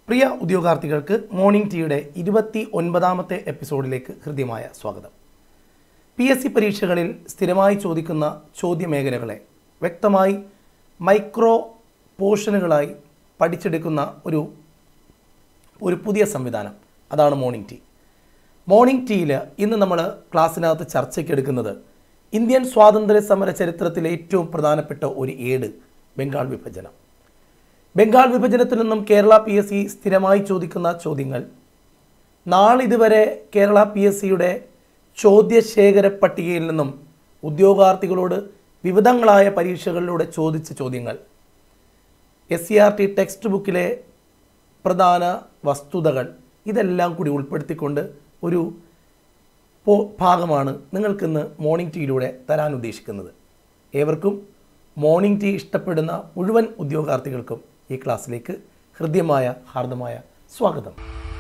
പ്രിയ ഉദ്യോഗാർത്ഥികൾക്ക് മോർണിംഗ് ടീയുടെ ഇരുപത്തി ഒൻപതാമത്തെ എപ്പിസോഡിലേക്ക് ഹൃദ്യമായ സ്വാഗതം പി എസ് സി പരീക്ഷകളിൽ സ്ഥിരമായി ചോദിക്കുന്ന ചോദ്യമേഖലകളെ വ്യക്തമായി മൈക്രോ പോർഷനുകളായി പഠിച്ചെടുക്കുന്ന ഒരു ഒരു പുതിയ സംവിധാനം അതാണ് മോർണിംഗ് ടീ മോർണിംഗ് ടീയിൽ ഇന്ന് നമ്മൾ ക്ലാസ്സിനകത്ത് ചർച്ചയ്ക്ക് എടുക്കുന്നത് ഇന്ത്യൻ സ്വാതന്ത്ര്യ സമര ചരിത്രത്തിലെ ഏറ്റവും പ്രധാനപ്പെട്ട ഒരു ഏട് ബംഗാൾ വിഭജനം ബംഗാൾ വിഭജനത്തിൽ നിന്നും കേരള പി എസ് സി സ്ഥിരമായി ചോദിക്കുന്ന ചോദ്യങ്ങൾ നാളിതുവരെ കേരള പി എസ് സിയുടെ ചോദ്യശേഖര പട്ടികയിൽ നിന്നും ഉദ്യോഗാർത്ഥികളോട് വിവിധങ്ങളായ പരീക്ഷകളിലൂടെ ചോദിച്ച ചോദ്യങ്ങൾ S C R T text ബുക്കിലെ പ്രധാന വസ്തുതകൾ ഇതെല്ലാം കൂടി ഉൾപ്പെടുത്തിക്കൊണ്ട് ഒരു പോ- ഭാഗമാണ് നിങ്ങൾക്കിന്ന് മോർണിംഗ് ടീയിലൂടെ തരാൻ ഉദ്ദേശിക്കുന്നത് ഏവർക്കും മോർണിംഗ് ടീ ഇഷ്ടപ്പെടുന്ന മുഴുവൻ ഉദ്യോഗാർത്ഥികൾക്കും ഈ ക്ലാസ്സിലേക്ക് ഹൃദ്യമായ ഹാർദമായ സ്വാഗതം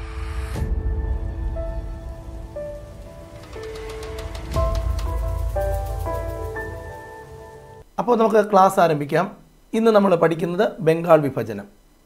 അപ്പോൾ നമുക്ക് ക്ലാസ് ആരംഭിക്കാം ഇന്ന് നമ്മൾ പഠിക്കുന്നത് ബംഗാൾ വിഭജനം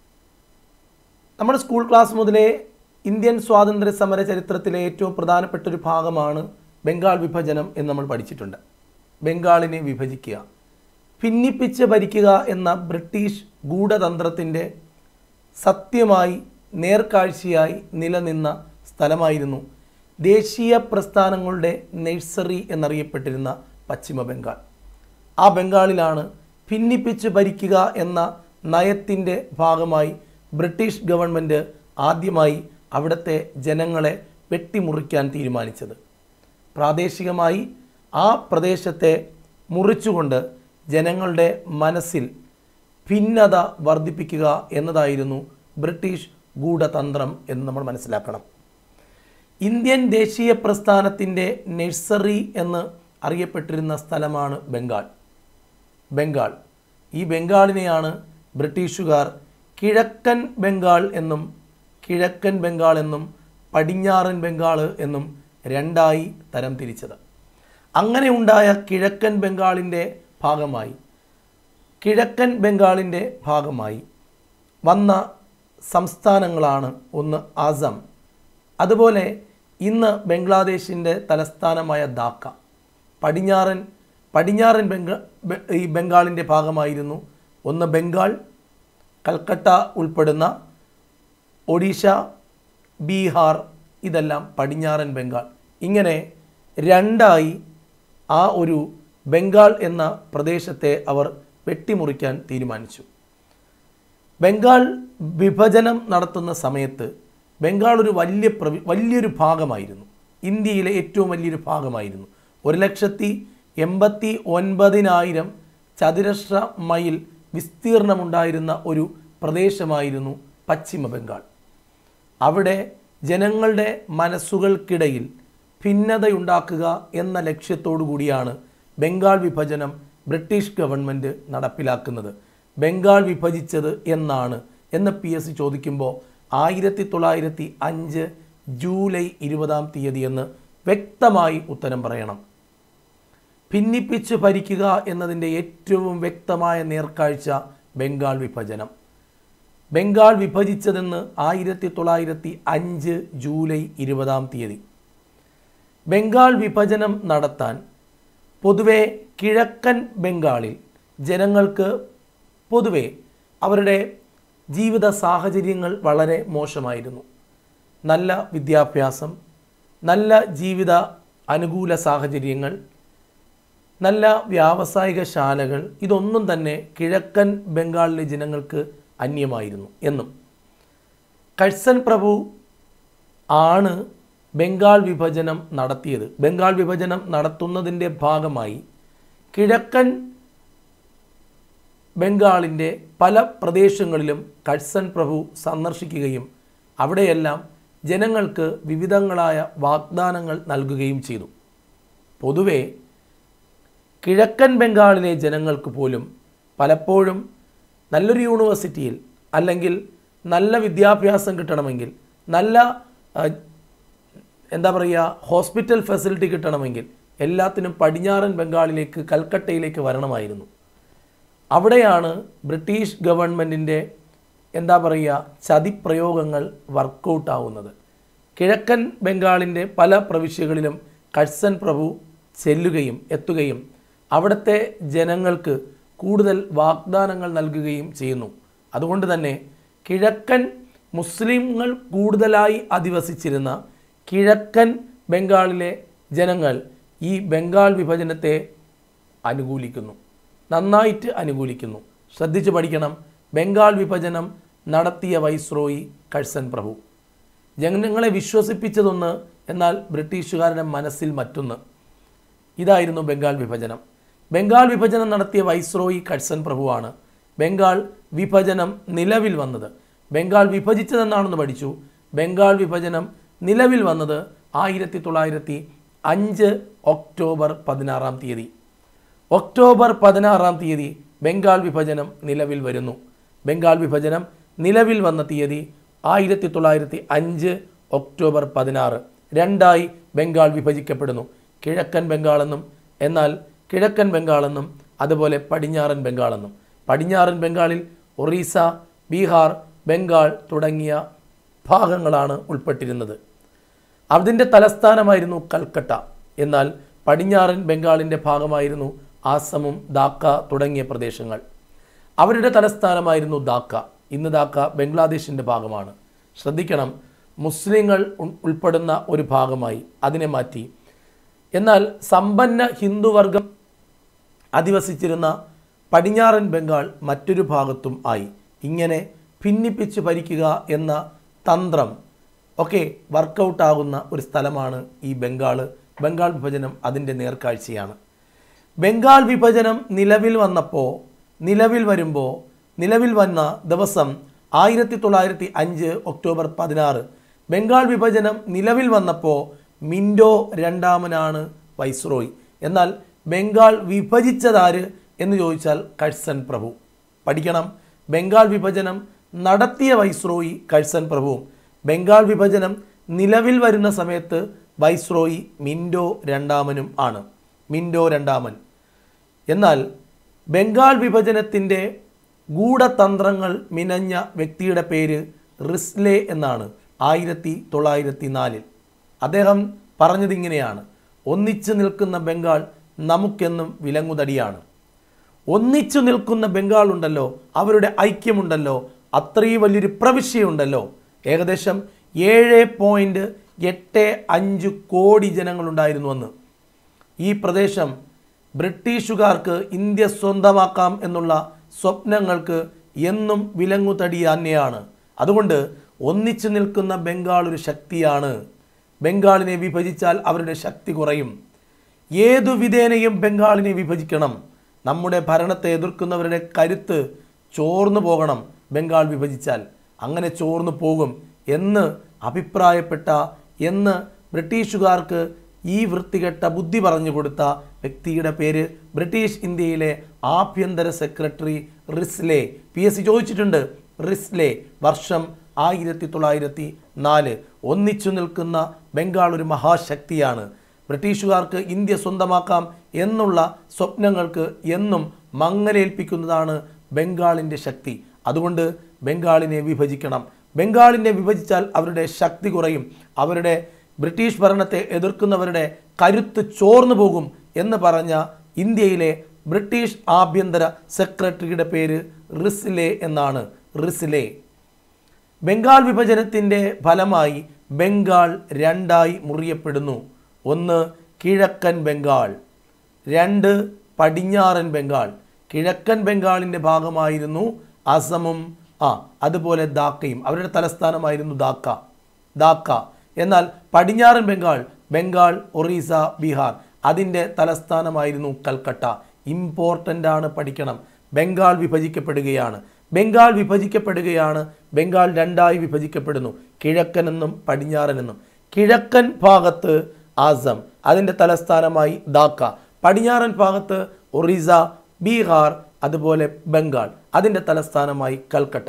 നമ്മുടെ സ്കൂൾ ക്ലാസ് മുതലേ ഇന്ത്യൻ സ്വാതന്ത്ര്യ സമര ചരിത്രത്തിലെ ഏറ്റവും പ്രധാനപ്പെട്ട ഒരു ഭാഗമാണ് ബംഗാൾ വിഭജനം എന്ന് നമ്മൾ പഠിച്ചിട്ടുണ്ട് ബംഗാളിനെ വിഭജിക്കുക ഭിന്നിപ്പിച്ച് ഭരിക്കുക എന്ന ബ്രിട്ടീഷ് ഗൂഢതന്ത്രത്തിൻ്റെ സത്യമായി നേർക്കാഴ്ചയായി നിലനിന്ന സ്ഥലമായിരുന്നു ദേശീയ പ്രസ്ഥാനങ്ങളുടെ നഴ്സറി എന്നറിയപ്പെട്ടിരുന്ന പശ്ചിമ ബംഗാൾ ആ ബംഗാളിലാണ് ഭിന്നിപ്പിച്ച് ഭരിക്കുക എന്ന നയത്തിൻ്റെ ഭാഗമായി ബ്രിട്ടീഷ് ഗവൺമെൻറ് ആദ്യമായി അവിടുത്തെ ജനങ്ങളെ വെട്ടിമുറിക്കാൻ തീരുമാനിച്ചത് പ്രാദേശികമായി ആ പ്രദേശത്തെ മുറിച്ചുകൊണ്ട് ജനങ്ങളുടെ മനസ്സിൽ ഭിന്നത വർദ്ധിപ്പിക്കുക എന്നതായിരുന്നു ബ്രിട്ടീഷ് ഗൂഢതന്ത്രം എന്ന് നമ്മൾ മനസ്സിലാക്കണം ഇന്ത്യൻ ദേശീയ പ്രസ്ഥാനത്തിൻ്റെ നഴ്സറി എന്ന് അറിയപ്പെട്ടിരുന്ന സ്ഥലമാണ് ബംഗാൾ ബംഗാൾ ഈ ബംഗാളിനെയാണ് ബ്രിട്ടീഷുകാർ കിഴക്കൻ ബംഗാൾ എന്നും കിഴക്കൻ ബംഗാൾ എന്നും പടിഞ്ഞാറൻ ബംഗാൾ എന്നും രണ്ടായി തരം തിരിച്ചത് അങ്ങനെ ഉണ്ടായ കിഴക്കൻ ബംഗാളിൻ്റെ ഭാഗമായി കിഴക്കൻ ബംഗാളിൻ്റെ ഭാഗമായി വന്ന സംസ്ഥാനങ്ങളാണ് ഒന്ന് ആസം അതുപോലെ ഇന്ന് ബംഗ്ലാദേശിൻ്റെ തലസ്ഥാനമായ ധാക്ക പടിഞ്ഞാറൻ പടിഞ്ഞാറൻ ബംഗ ബ- ഈ ബംഗാളിൻ്റെ ഭാഗമായിരുന്നു ഒന്ന് ബംഗാൾ കൽക്കട്ട ഉൾപ്പെടുന്ന ഒഡീഷ ബീഹാർ ഇതെല്ലാം പടിഞ്ഞാറൻ ബംഗാൾ ഇങ്ങനെ രണ്ടായി ആ ഒരു ബംഗാൾ എന്ന പ്രദേശത്തെ അവർ വെട്ടിമുറിക്കാൻ തീരുമാനിച്ചു ബംഗാൾ വിഭജനം നടത്തുന്ന സമയത്ത് ബംഗാൾ ഒരു വലിയ പ്രവി വലിയൊരു ഭാഗമായിരുന്നു ഇന്ത്യയിലെ ഏറ്റവും വലിയൊരു ഭാഗമായിരുന്നു ഒരു ലക്ഷത്തി എൺപത്തി ഒൻപതിനായിരം ചതുരശ്ര മൈൽ വിസ്തീർണമുണ്ടായിരുന്ന ഒരു പ്രദേശമായിരുന്നു പശ്ചിമ ബംഗാൾ അവിടെ ജനങ്ങളുടെ മനസ്സുകൾക്കിടയിൽ ഭിന്നതയുണ്ടാക്കുക എന്ന ലക്ഷ്യത്തോടു കൂടിയാണ് ബംഗാൾ വിഭജനം ബ്രിട്ടീഷ് ഗവൺമെൻറ് നടപ്പിലാക്കുന്നത് ബംഗാൾ വിഭജിച്ചത് എന്നാണ് എന്ന് പി എസ് സി ചോദിക്കുമ്പോൾ ആയിരത്തി തൊള്ളായിരത്തി അഞ്ച് ജൂലൈ ഇരുപതാം തീയതി എന്ന് വ്യക്തമായി ഉത്തരം പറയണം ഭിന്നിപ്പിച്ച് ഭരിക്കുക എന്നതിൻ്റെ ഏറ്റവും വ്യക്തമായ നേർക്കാഴ്ച ബംഗാൾ വിഭജനം ബംഗാൾ വിഭജിച്ചതെന്ന് ആയിരത്തി തൊള്ളായിരത്തി അഞ്ച് ജൂലൈ ഇരുപതാം തീയതി ബംഗാൾ വിഭജനം നടത്താൻ പൊതുവെ കിഴക്കൻ ബംഗാളിൽ ജനങ്ങൾക്ക് പൊതുവെ അവരുടെ ജീവിത സാഹചര്യങ്ങൾ വളരെ മോശമായിരുന്നു നല്ല വിദ്യാഭ്യാസം നല്ല ജീവിത അനുകൂല സാഹചര്യങ്ങൾ നല്ല വ്യാവസായിക ശാലകൾ ഇതൊന്നും തന്നെ കിഴക്കൻ ബംഗാളിലെ ജനങ്ങൾക്ക് അന്യമായിരുന്നു എന്നും കഴ്സൻ പ്രഭു ആണ് ബംഗാൾ വിഭജനം നടത്തിയത് ബംഗാൾ വിഭജനം നടത്തുന്നതിൻ്റെ ഭാഗമായി കിഴക്കൻ ബംഗാളിൻ്റെ പല പ്രദേശങ്ങളിലും കഴ്സൻ പ്രഭു സന്ദർശിക്കുകയും അവിടെയെല്ലാം ജനങ്ങൾക്ക് വിവിധങ്ങളായ വാഗ്ദാനങ്ങൾ നൽകുകയും ചെയ്തു പൊതുവേ കിഴക്കൻ ബംഗാളിലെ ജനങ്ങൾക്ക് പോലും പലപ്പോഴും നല്ലൊരു യൂണിവേഴ്സിറ്റിയിൽ അല്ലെങ്കിൽ നല്ല വിദ്യാഭ്യാസം കിട്ടണമെങ്കിൽ നല്ല ആ, എന്താ പറയുക ഹോസ്പിറ്റൽ ഫെസിലിറ്റി കിട്ടണമെങ്കിൽ എല്ലാത്തിനും പടിഞ്ഞാറൻ ബംഗാളിലേക്ക് കൽക്കട്ടയിലേക്ക് വരണമായിരുന്നു അവിടെയാണ് ബ്രിട്ടീഷ് ഗവൺമെൻറ്റിൻ്റെ എന്താ പറയുക ചതിപ്രയോഗങ്ങൾ വർക്കൗട്ടാവുന്നത് കിഴക്കൻ ബംഗാളിൻ്റെ പല പ്രവിശ്യകളിലും കഴ്സൻ പ്രഭു ചെല്ലുകയും എത്തുകയും അവിടുത്തെ ജനങ്ങൾക്ക് കൂടുതൽ വാഗ്ദാനങ്ങൾ നൽകുകയും ചെയ്യുന്നു അതുകൊണ്ട് തന്നെ കിഴക്കൻ മുസ്ലിങ്ങൾ കൂടുതലായി അധിവസിച്ചിരുന്ന കിഴക്കൻ ബംഗാളിലെ ജനങ്ങൾ ഈ ബംഗാൾ വിഭജനത്തെ അനുകൂലിക്കുന്നു നന്നായിട്ട് അനുകൂലിക്കുന്നു ശ്രദ്ധിച്ചു പഠിക്കണം ബംഗാൾ വിഭജനം നടത്തിയ വൈസ്രോയി കഴ്സൻ പ്രഭു ജനങ്ങളെ വിശ്വസിപ്പിച്ചതൊന്ന് എന്നാൽ ബ്രിട്ടീഷുകാരുടെ മനസ്സിൽ മറ്റൊന്ന് ഇതായിരുന്നു ബംഗാൾ വിഭജനം ബംഗാൾ വിഭജനം നടത്തിയ വൈസ്രോയി കഴ്സൻ പ്രഭുവാണ് ബംഗാൾ വിഭജനം നിലവിൽ വന്നത് ബംഗാൾ വിഭജിച്ചതെന്നാണെന്ന് പഠിച്ചു ബംഗാൾ വിഭജനം നിലവിൽ വന്നത് ആയിരത്തി തൊള്ളായിരത്തി അഞ്ച് ഒക്ടോബർ പതിനാറാം തീയതി ഒക്ടോബർ പതിനാറാം തീയതി ബംഗാൾ വിഭജനം നിലവിൽ വരുന്നു ബംഗാൾ വിഭജനം നിലവിൽ വന്ന തീയതി ആയിരത്തി തൊള്ളായിരത്തി അഞ്ച് ഒക്ടോബർ പതിനാറ് രണ്ടായി ബംഗാൾ വിഭജിക്കപ്പെടുന്നു കിഴക്കൻ ബംഗാളെന്നും എന്നാൽ കിഴക്കൻ ബംഗാളെന്നും അതുപോലെ പടിഞ്ഞാറൻ ബംഗാളെന്നും പടിഞ്ഞാറൻ ബംഗാളിൽ ഒറീസ ബീഹാർ ബംഗാൾ തുടങ്ങിയ ഭാഗങ്ങളാണ് ഉൾപ്പെട്ടിരുന്നത് അതിൻ്റെ തലസ്ഥാനമായിരുന്നു കൽക്കട്ട എന്നാൽ പടിഞ്ഞാറൻ ബംഗാളിൻ്റെ ഭാഗമായിരുന്നു ആസമും ധാക്ക തുടങ്ങിയ പ്രദേശങ്ങൾ അവരുടെ തലസ്ഥാനമായിരുന്നു ധാക്ക ഇന്ന് ധാക്ക ബംഗ്ലാദേശിൻ്റെ ഭാഗമാണ് ശ്രദ്ധിക്കണം മുസ്ലിങ്ങൾ ഉൾ- ഉൾപ്പെടുന്ന ഒരു ഭാഗമായി അതിനെ മാറ്റി എന്നാൽ സമ്പന്ന ഹിന്ദുവർഗം അധിവസിച്ചിരുന്ന പടിഞ്ഞാറൻ ബംഗാൾ മറ്റൊരു ഭാഗത്തും ആയി ഇങ്ങനെ ഭിന്നിപ്പിച്ച് ഭരിക്കുക എന്ന തന്ത്രം ഒക്കെ വർക്കൗട്ടാകുന്ന ഒരു സ്ഥലമാണ് ഈ ബംഗാൾ ബംഗാൾ വിഭജനം അതിൻ്റെ നേർക്കാഴ്ചയാണ് ബംഗാൾ വിഭജനം നിലവിൽ വന്നപ്പോൾ നിലവിൽ വരുമ്പോൾ നിലവിൽ വന്ന ദിവസം ആയിരത്തി തൊള്ളായിരത്തി അഞ്ച് ഒക്ടോബർ പതിനാറ് ബംഗാൾ വിഭജനം നിലവിൽ വന്നപ്പോൾ മിൻഡോ രണ്ടാമനാണ് വൈസ്രോയ് എന്നാൽ ബംഗാൾ വിഭജിച്ചതാര് എന്ന് ചോദിച്ചാൽ കഴ്സൻ പ്രഭു പഠിക്കണം ബംഗാൾ വിഭജനം നടത്തിയ വൈസ്രോയി കഴ്സൻ പ്രഭുവും ബംഗാൾ വിഭജനം നിലവിൽ വരുന്ന സമയത്ത് വൈസ്രോയി മിൻഡോ രണ്ടാമനും ആണ് മിൻഡോ രണ്ടാമൻ എന്നാൽ ബംഗാൾ വിഭജനത്തിൻ്റെ ഗൂഢതന്ത്രങ്ങൾ മിനഞ്ഞ വ്യക്തിയുടെ പേര് റിസ്ലെ എന്നാണ് ആയിരത്തി തൊള്ളായിരത്തി നാലിൽ അദ്ദേഹം പറഞ്ഞതിങ്ങനെയാണ് ഒന്നിച്ചു നിൽക്കുന്ന ബംഗാൾ നമുക്കെന്നും വിലങ്ങുതടിയാണ് ഒന്നിച്ചു നിൽക്കുന്ന ബംഗാൾ ഉണ്ടല്ലോ അവരുടെ ഐക്യമുണ്ടല്ലോ അത്രയും വലിയൊരു പ്രവിശ്യയുണ്ടല്ലോ ഏകദേശം ഏഴ് പോയിൻറ്റ് എട്ട് അഞ്ച് കോടി ജനങ്ങളുണ്ടായിരുന്നു അന്ന് ഈ പ്രദേശം ബ്രിട്ടീഷുകാർക്ക് ഇന്ത്യ സ്വന്തമാക്കാം എന്നുള്ള സ്വപ്നങ്ങൾക്ക് എന്നും വിലങ്ങുതടി തന്നെയാണ് അതുകൊണ്ട് ഒന്നിച്ചു നിൽക്കുന്ന ബംഗാൾ ഒരു ശക്തിയാണ് ബംഗാളിനെ വിഭജിച്ചാൽ അവരുടെ ശക്തി കുറയും ഏതു വിധേനയും ബംഗാളിനെ വിഭജിക്കണം നമ്മുടെ ഭരണത്തെ എതിർക്കുന്നവരുടെ കരുത്ത് ചോർന്നു പോകണം ബംഗാൾ വിഭജിച്ചാൽ അങ്ങനെ ചോർന്നു പോകും എന്ന് അഭിപ്രായപ്പെട്ട എന്ന് ബ്രിട്ടീഷുകാർക്ക് ഈ വൃത്തികെട്ട ബുദ്ധി പറഞ്ഞു കൊടുത്ത വ്യക്തിയുടെ പേര് ബ്രിട്ടീഷ് ഇന്ത്യയിലെ ആഭ്യന്തര secretary Risley P S C ചോദിച്ചിട്ടുണ്ട് റിസ്ലെ വർഷം ആയിരത്തി തൊള്ളായിരത്തി നാല് ഒന്നിച്ചു നിൽക്കുന്ന ബംഗാൾ ഒരു മഹാശക്തിയാണ് ബ്രിട്ടീഷുകാർക്ക് ഇന്ത്യ സ്വന്തമാക്കാം എന്നുള്ള സ്വപ്നങ്ങൾക്ക് എന്നും മങ്ങലേൽപ്പിക്കുന്നതാണ് ബംഗാളിൻ്റെ ശക്തി അതുകൊണ്ട് ബംഗാളിനെ വിഭജിക്കണം ബംഗാളിനെ വിഭജിച്ചാൽ അവരുടെ ശക്തി കുറയും അവരുടെ ബ്രിട്ടീഷ് ഭരണത്തെ എതിർക്കുന്നവരുടെ കരുത്ത് ചോർന്നു പോകും എന്ന് പറഞ്ഞ ഇന്ത്യയിലെ ബ്രിട്ടീഷ് ആഭ്യന്തര സെക്രട്ടറിയുടെ പേര് റിസ്ലെ എന്നാണ് റിസ്ലെ ബംഗാൾ വിഭജനത്തിൻ്റെ ഫലമായി ബംഗാൾ രണ്ടായി മുറിയപ്പെടുന്നു ഒന്ന് കിഴക്കൻ ബംഗാൾ രണ്ട് പടിഞ്ഞാറൻ ബംഗാൾ കിഴക്കൻ ബംഗാളിൻ്റെ ഭാഗമായിരുന്നു അസമും ആ അതുപോലെ ധാക്കയും അവരുടെ തലസ്ഥാനമായിരുന്നു ധാക്ക ധാക്ക എന്നാൽ പടിഞ്ഞാറൻ ബംഗാൾ ബംഗാൾ ഒറീസ ബീഹാർ അതിൻ്റെ തലസ്ഥാനമായിരുന്നു കൽക്കട്ട ഇമ്പോർട്ടൻ്റ് ആണ് പഠിക്കണം ബംഗാൾ വിഭജിക്കപ്പെടുകയാണ് ബംഗാൾ വിഭജിക്കപ്പെടുകയാണ് ബംഗാൾ രണ്ടായി വിഭജിക്കപ്പെടുന്നു കിഴക്കനെന്നും പടിഞ്ഞാറനെന്നും കിഴക്കൻ ഭാഗത്ത് ആസം അതിൻ്റെ തലസ്ഥാനമായി ധാക്ക പടിഞ്ഞാറൻ ഭാഗത്ത് ഒറീസ ബീഹാർ അതുപോലെ ബംഗാൾ അതിൻ്റെ തലസ്ഥാനമായി കൽക്കട്ട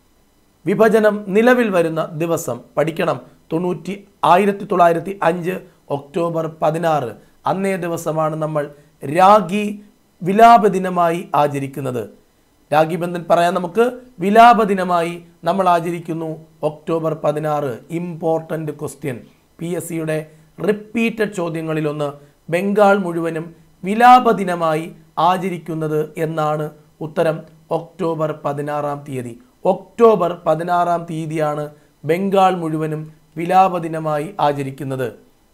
വിഭജനം നിലവിൽ വരുന്ന ദിവസം പഠിക്കണം തൊണ്ണൂറ്റി ആയിരത്തി തൊള്ളായിരത്തി അഞ്ച് ഒക്ടോബർ പതിനാറ് അന്നേ ദിവസമാണ് നമ്മൾ രാഗി വിലാപ ദിനമായി ആചരിക്കുന്നത് രാഖിബന്ധൻ പറയാൻ നമുക്ക് വിലാപ ദിനമായി നമ്മൾ ആചരിക്കുന്നു ഒക്ടോബർ പതിനാറ് ഇമ്പോർട്ടൻ്റ് ക്വസ്റ്റ്യൻ പി എസ് സിയുടെ റിപ്പീറ്റഡ് ചോദ്യങ്ങളിലൊന്ന് ബംഗാൾ മുഴുവനും വിലാപ ദിനമായി ആചരിക്കുന്നത് എന്നാണ് ഉത്തരം ഒക്ടോബർ പതിനാറാം തീയതി ഒക്ടോബർ പതിനാറാം തീയതിയാണ് ബംഗാൾ മുഴുവനും വിലാപ ദിനമായി ആചരിക്കുന്നത്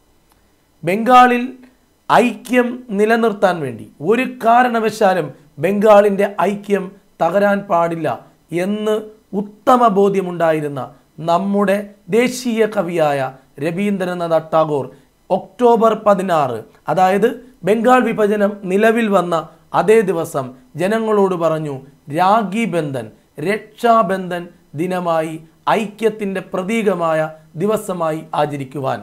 ബംഗാളിൽ ഐക്യം നിലനിർത്താൻ വേണ്ടി ഒരു കാരണവശാലും ബംഗാളിൻ്റെ ഐക്യം തകരാൻ പാടില്ല എന്ന് ഉത്തമ ബോധ്യമുണ്ടായിരുന്ന നമ്മുടെ ദേശീയ കവിയായ രവീന്ദ്രനാഥ ടാഗോർ ഒക്ടോബർ പതിനാറ് അതായത് ബംഗാൾ വിഭജനം നിലവിൽ വന്ന അതേ ദിവസം ജനങ്ങളോട് പറഞ്ഞു രാഖി ബന്ധൻ രക്ഷാബന്ധൻ ദിനമായി ഐക്യത്തിൻ്റെ പ്രതീകമായ ദിവസമായി ആചരിക്കുവാൻ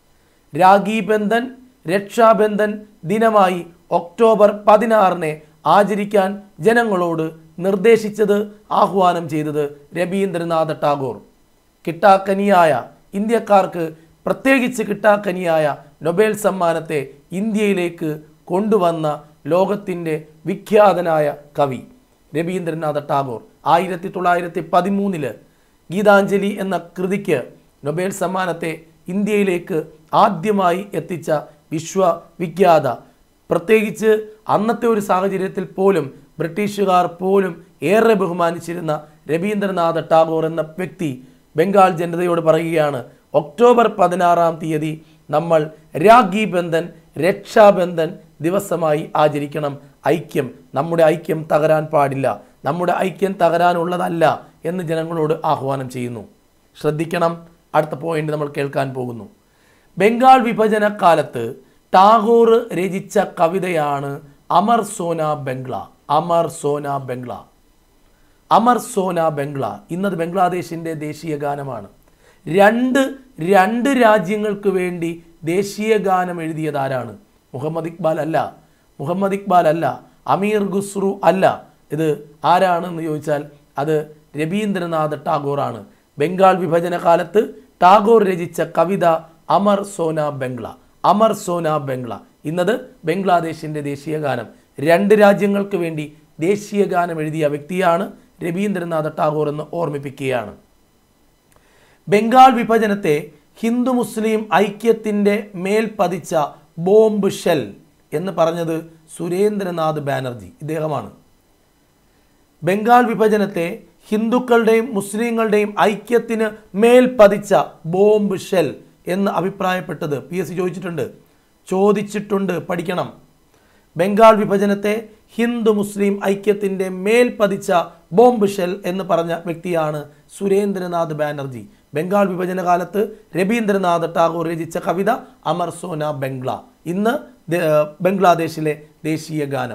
രാഖി ബന്ധൻ രക്ഷാബന്ധൻ ദിനമായി ഒക്ടോബർ പതിനാറിനെ ആചരിക്കാൻ ജനങ്ങളോട് നിർദ്ദേശിച്ചത് ആഹ്വാനം ചെയ്തത് രവീന്ദ്രനാഥ ടാഗോർ കിട്ടാക്കനിയായ ഇന്ത്യക്കാർക്ക് പ്രത്യേകിച്ച് കിട്ടാക്കനിയായ നൊബേൽ സമ്മാനത്തെ ഇന്ത്യയിലേക്ക് കൊണ്ടുവന്ന ലോകത്തിൻ്റെ വിഖ്യാതനായ കവി രവീന്ദ്രനാഥ ടാഗോർ ആയിരത്തി തൊള്ളായിരത്തി പതിമൂന്നില് ഗീതാഞ്ജലി എന്ന കൃതിക്ക് നൊബേൽ സമ്മാനത്തെ ഇന്ത്യയിലേക്ക് ആദ്യമായി എത്തിച്ച വിശ്വവിഖ്യാത പ്രത്യേകിച്ച് അന്നത്തെ ഒരു സാഹചര്യത്തിൽ പോലും ബ്രിട്ടീഷുകാർ പോലും ഏറെ ബഹുമാനിച്ചിരുന്ന രവീന്ദ്രനാഥ ടാഗോർ എന്ന വ്യക്തി ബംഗാൾ ജനതയോട് പറയുകയാണ് ഒക്ടോബർ പതിനാറാം തീയതി നമ്മൾ രാഖി ബന്ധൻ രക്ഷാബന്ധൻ ദിവസമായി ആചരിക്കണം ഐക്യം നമ്മുടെ ഐക്യം തകരാൻ പാടില്ല നമ്മുടെ ഐക്യം തകരാനുള്ളതല്ല എന്ന് ജനങ്ങളോട് ആഹ്വാനം ചെയ്യുന്നു ശ്രദ്ധിക്കണം അടുത്ത പോയിന്റ് നമ്മൾ കേൾക്കാൻ പോകുന്നു ബംഗാൾ വിഭജന കാലത്ത് ടാഗോർ രചിച്ച കവിതയാണ് അമർ സോന ബംഗ്ല അമർ സോന ബംഗ്ല അമർ സോന ബംഗ്ല ഇന്നത് ബംഗ്ലാദേശിൻ്റെ ദേശീയ ഗാനമാണ് രണ്ട് രണ്ട് രാജ്യങ്ങൾക്ക് വേണ്ടി ദേശീയ ഗാനം എഴുതിയത് ആരാണ് മുഹമ്മദ് ഇക്ബാൽ അല്ല മുഹമ്മദ് ഇക്ബാൽ അല്ല അമീർ ഖുസ്രു അല്ല ഇത് ആരാണെന്ന് ചോദിച്ചാൽ അത് രവീന്ദ്രനാഥ് ടാഗോറാണ് ബംഗാൾ വിഭജന കാലത്ത് ടാഗോർ രചിച്ച കവിത അമർ സോന ബംഗ്ല അമർ സോന ബംഗ്ല ഇന്നത് ബംഗ്ലാദേശിൻ്റെ ദേശീയ ഗാനം രണ്ട് രാജ്യങ്ങൾക്ക് വേണ്ടി ദേശീയ ഗാനം എഴുതിയ വ്യക്തിയാണ് രവീന്ദ്രനാഥ ടാഗോർ എന്ന് ഓർമ്മിപ്പിക്കുകയാണ് ബംഗാൾ വിഭജനത്തെ ഹിന്ദു മുസ്ലിം ഐക്യത്തിൻ്റെ മേൽ പതിച്ച ബോംബ് ഷെൽ എന്ന് പറഞ്ഞത് സുരേന്ദ്രനാഥ് ബാനർജി ഇദ്ദേഹമാണ് ബംഗാൾ വിഭജനത്തെ ഹിന്ദുക്കളുടെയും മുസ്ലിങ്ങളുടെയും ഐക്യത്തിന് മേൽ പതിച്ച ബോംബ് ഷെൽ എന്ന് അഭിപ്രായപ്പെട്ടത് പി എസ് സി ചോദിച്ചിട്ടുണ്ട് ചോദിച്ചിട്ടുണ്ട് പഠിക്കണം ബംഗാൾ വിഭജനത്തെ ഹിന്ദു മുസ്ലിം ഐക്യത്തിൻ്റെ മേൽ പതിച്ച ബോംബ് ഷെൽ എന്ന് പറഞ്ഞ വ്യക്തിയാണ് സുരേന്ദ്രനാഥ് ബാനർജി ബംഗാൾ വിഭജന കാലത്ത് രവീന്ദ്രനാഥ് ടാഗോർ രചിച്ച കവിത അമർ സോന ബംഗ്ല ഇന്ന് ദ- ബംഗ്ലാദേശിലെ ദേശീയ ഗാനം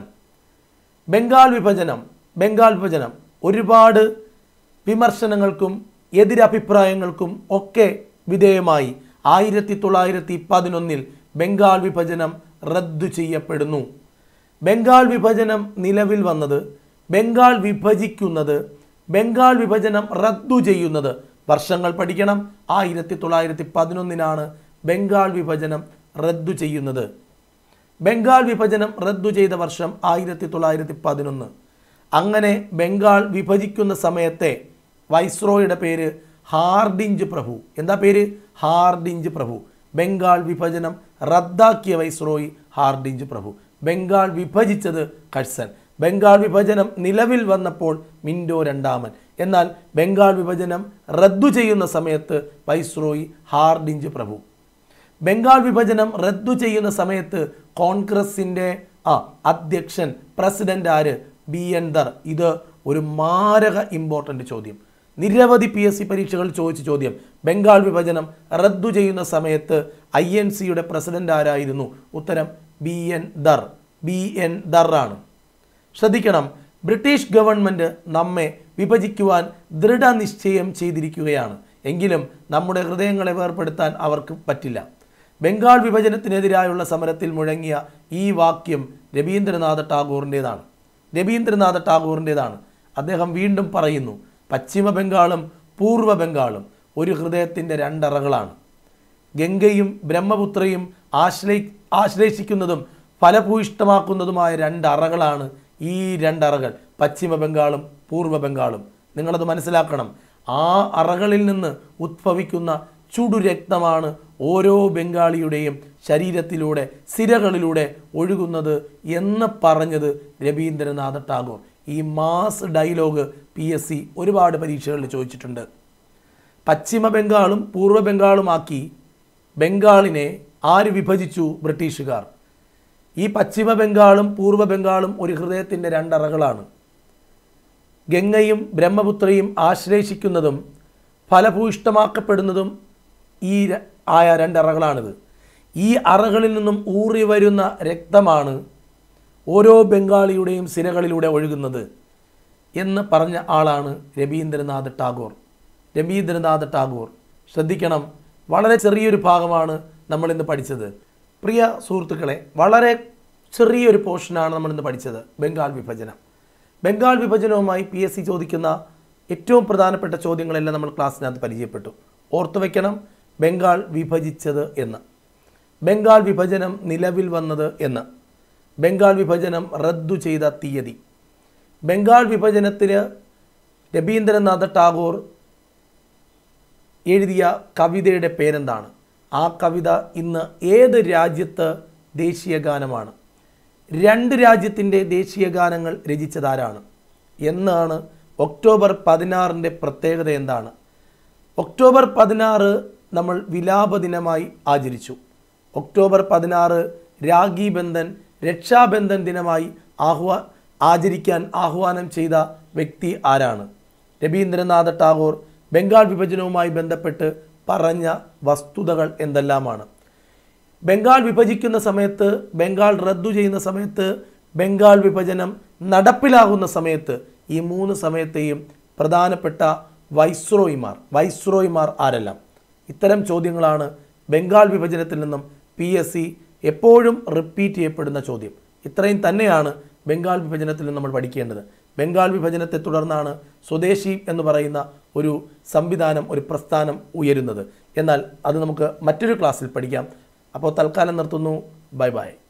ബംഗാൾ വിഭജനം ബംഗാൾ വിഭജനം ഒരുപാട് വിമർശനങ്ങൾക്കും എതിരഭിപ്രായങ്ങൾക്കും ഒക്കെ വിധേയമായി ആയിരത്തി തൊള്ളായിരത്തി പതിനൊന്നിൽ ബംഗാൾ വിഭജനം റദ്ദു ചെയ്യപ്പെടുന്നു ബംഗാൾ വിഭജനം നിലവിൽ വന്നത് ബംഗാൾ വിഭജിക്കുന്നത് ബംഗാൾ വിഭജനം റദ്ദു ചെയ്യുന്നത് വർഷങ്ങൾ പഠിക്കണം ആയിരത്തി തൊള്ളായിരത്തി പതിനൊന്നിനാണ് ബംഗാൾ വിഭജനം റദ്ദു ചെയ്യുന്നത് ബംഗാൾ വിഭജനം റദ്ദു ചെയ്ത വർഷം ആയിരത്തി തൊള്ളായിരത്തി പതിനൊന്ന് അങ്ങനെ ബംഗാൾ വിഭജിക്കുന്ന സമയത്തെ വൈസ്രോയുടെ പേര് ഹാർഡിഞ്ച് പ്രഭു എന്താ പേര് ഹാർഡിഞ്ച് പ്രഭു ബംഗാൾ വിഭജനം റദ്ദാക്കിയ വൈസ്രോയി ഹാർഡിഞ്ച് പ്രഭു ബംഗാൾ വിഭജിച്ചത് കഴ്സൺ ബംഗാൾ വിഭജനം നിലവിൽ വന്നപ്പോൾ മിൻഡോ രണ്ടാമൻ എന്നാൽ ബംഗാൾ വിഭജനം റദ്ദു ചെയ്യുന്ന സമയത്ത് വൈസ്രോയി ഹാർഡിഞ്ച് പ്രഭു ബംഗാൾ വിഭജനം റദ്ദു ചെയ്യുന്ന സമയത്ത് കോൺഗ്രസിൻ്റെ ആ അധ്യക്ഷൻ പ്രസിഡന്റ് ആര് ബി എൻ ദർ ഇത് ഒരു മാരക ഇമ്പോർട്ടൻ്റ് ചോദ്യം നിരവധി പി എസ് സി പരീക്ഷകൾ ചോദിച്ച ചോദ്യം ബംഗാൾ വിഭജനം റദ്ദു ചെയ്യുന്ന സമയത്ത് ഐ എൻ സിയുടെ പ്രസിഡന്റ് ആരായിരുന്നു ഉത്തരം B N Dhar B N Dhar ആണ് ശ്രദ്ധിക്കണം ബ്രിട്ടീഷ് ഗവൺമെൻറ് നമ്മെ വിഭജിക്കുവാൻ ദൃഢനിശ്ചയം ചെയ്തിരിക്കുകയാണ് എങ്കിലും നമ്മുടെ ഹൃദയങ്ങളെ വേർപെടുത്താൻ അവർക്ക് പറ്റില്ല ബംഗാൾ വിഭജനത്തിനെതിരായുള്ള സമരത്തിൽ മുഴങ്ങിയ ഈ വാക്യം രവീന്ദ്രനാഥ ടാഗോറിൻ്റെതാണ് രവീന്ദ്രനാഥ ടാഗോറിൻ്റെതാണ് അദ്ദേഹം വീണ്ടും പറയുന്നു പശ്ചിമ ബംഗാളും പൂർവ്വ ബംഗാളും ഒരു ഹൃദയത്തിൻ്റെ രണ്ടറകളാണ് ഗംഗയും ബ്രഹ്മപുത്രയും ആശ്രയി ആശ്ലേഷിക്കുന്നതും ഫലഭൂയിഷ്ടമാക്കുന്നതുമായ രണ്ട് അറകളാണ് ഈ രണ്ടറകൾ പശ്ചിമ ബംഗാളും പൂർവ്വ ബംഗാളും നിങ്ങളത് മനസ്സിലാക്കണം ആ അറകളിൽ നിന്ന് ഉദ്ഭവിക്കുന്ന ചുടുരക്തമാണ് ഓരോ ബംഗാളിയുടെയും ശരീരത്തിലൂടെ സിരകളിലൂടെ ഒഴുകുന്നത് എന്ന് പറഞ്ഞത് രവീന്ദ്രനാഥ ടാഗോർ ഈ mass dialogue P S C ഒരുപാട് പരീക്ഷകളിൽ ചോദിച്ചിട്ടുണ്ട് പശ്ചിമ ബംഗാളും പൂർവ്വ ബംഗാളുമാക്കി ബംഗാളിനെ ആര് വിഭജിച്ചു ബ്രിട്ടീഷുകാർ ഈ പശ്ചിമ ബംഗാളും പൂർവ്വ ബംഗാളും ഒരു ഹൃദയത്തിൻ്റെ രണ്ടറകളാണ് ഗംഗയും ബ്രഹ്മപുത്രയും ആശ്ലേഷിക്കുന്നതും ഫലഭൂയിഷ്ടമാക്കപ്പെടുന്നതും ഈ ര- ആയ രണ്ടറകളാണിത് ഈ അറകളിൽ നിന്നും ഊറി വരുന്ന രക്തമാണ് ഓരോ ബംഗാളിയുടെയും സിരകളിലൂടെ ഒഴുകുന്നത് എന്ന് പറഞ്ഞ ആളാണ് രവീന്ദ്രനാഥ് ടാഗോർ രവീന്ദ്രനാഥ് ടാഗോർ ശ്രദ്ധിക്കണം വളരെ ചെറിയൊരു ഭാഗമാണ് നമ്മൾ ഇന്ന് പഠിച്ചത് പ്രിയ സുഹൃത്തുക്കളെ വളരെ ചെറിയൊരു പോർഷനാണ് നമ്മൾ ഇന്ന് പഠിച്ചത് ബംഗാൾ വിഭജനം ബംഗാൾ വിഭജനവുമായി പി എസ് സി ചോദിക്കുന്ന ഏറ്റവും പ്രധാനപ്പെട്ട ചോദ്യങ്ങളെല്ലാം നമ്മൾ ക്ലാസ്സിനകത്ത് പരിചയപ്പെട്ടു ഓർത്തു വയ്ക്കണം ബംഗാൾ വിഭജിച്ചത് എന്ന് ബംഗാൾ വിഭജനം നിലവിൽ വന്നത് എന്ന് ബംഗാൾ വിഭജനം റദ്ദു ചെയ്ത തീയതി ബംഗാൾ വിഭജനത്തിന് രവീന്ദ്രനാഥ ടാഗോർ എഴുതിയ കവിതയുടെ പേരെന്താണ് ആ കവിത ഇന്ന് ഏത് രാജ്യത്ത് ദേശീയ ഗാനമാണ് രണ്ട് രാജ്യത്തിൻ്റെ ദേശീയ ഗാനങ്ങൾ രചിച്ചതാരാണ് എന്നാണ് ഒക്ടോബർ പതിനാറിൻ്റെ പ്രത്യേകത എന്താണ് ഒക്ടോബർ പതിനാറ് നമ്മൾ വിലാപ ദിനമായി ആചരിച്ചു ഒക്ടോബർ പതിനാറ് രാഖി ബന്ധൻ രക്ഷാബന്ധൻ ദിനമായി ആഹ്വാ ആചരിക്കാൻ ആഹ്വാനം ചെയ്ത വ്യക്തി ആരാണ് രവീന്ദ്രനാഥ ടാഗോർ ബംഗാൾ വിഭജനവുമായി ബന്ധപ്പെട്ട് പറഞ്ഞ വസ്തുതകൾ എന്തെല്ലാമാണ് ബംഗാൾ വിഭജിക്കുന്ന സമയത്ത് ബംഗാൾ റദ്ദു ചെയ്യുന്ന സമയത്ത് ബംഗാൾ വിഭജനം നടപ്പിലാകുന്ന സമയത്ത് ഈ മൂന്ന് സമയത്തെയും പ്രധാനപ്പെട്ട വൈസ്രോയിമാർ വൈസ്രോയിമാർ ആരെല്ലാം ഇത്തരം ചോദ്യങ്ങളാണ് ബംഗാൾ വിഭജനത്തിൽ നിന്നും പി എസ് സി എപ്പോഴും റിപ്പീറ്റ് ചെയ്യപ്പെടുന്ന ചോദ്യം ഇത്രയും തന്നെയാണ് ബംഗാൾ വിഭജനത്തിൽ നിന്ന് നമ്മൾ പഠിക്കേണ്ടത് ബംഗാൾ വിഭജനത്തെ തുടർന്നാണ് സ്വദേശി എന്ന് പറയുന്ന ഒരു സംവിധാനം ഒരു പ്രസ്ഥാനം ഉയരുന്നത് എന്നാൽ അത് നമുക്ക് മറ്റൊരു ക്ലാസ്സിൽ പഠിക്കാം അപ്പോൾ തൽക്കാലം നിർത്തുന്നു ബൈ ബൈ